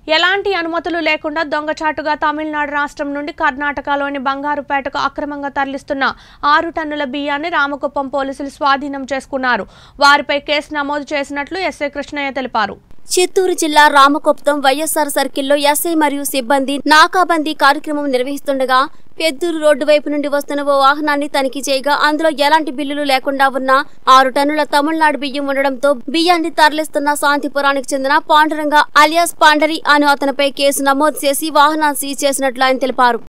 ఎలాంటి అనుమతులు లేకుండా దొంగచాటుగా తమిళనాడు రాష్ట్రం నుండి కర్ణాటకలోని బంగారుపేటకు అక్రమంగా తరలిస్తున్న ఆరు టన్నుల బియ్యాన్ని రామకుప్పం పోలీసులు స్వాధీనం చేసుకున్నారు వారిపై కేసు నమోదు చేసినట్లు ఎస్ఐ కృష్ణయ్య తెలిపారు చిత్తూరు జిల్లా రామకొప్తం వైఎస్ఆర్ సర్కిల్లో ఎస్ఐ మరియు సిబ్బంది నాకాబందీ కార్యక్రమం నిర్వహిస్తుండగా పెద్దూరు రోడ్డు వైపు నుండి వస్తున్న ఓ వాహనాన్ని తనిఖీ చేయగా అందులో ఎలాంటి బిల్లులు లేకుండా ఉన్న ఆరు టన్నుల తమిళనాడు బియ్యం ఉండడంతో బియ్యాన్ని తరలిస్తున్న శాంతిపురానికి చెందిన పాండురంగ అలియాస్ పాండరి అను అతనిపై కేసు నమోదు చేసి వాహనాన్ని సీజ్ చేసినట్లు ఆయన తెలిపారు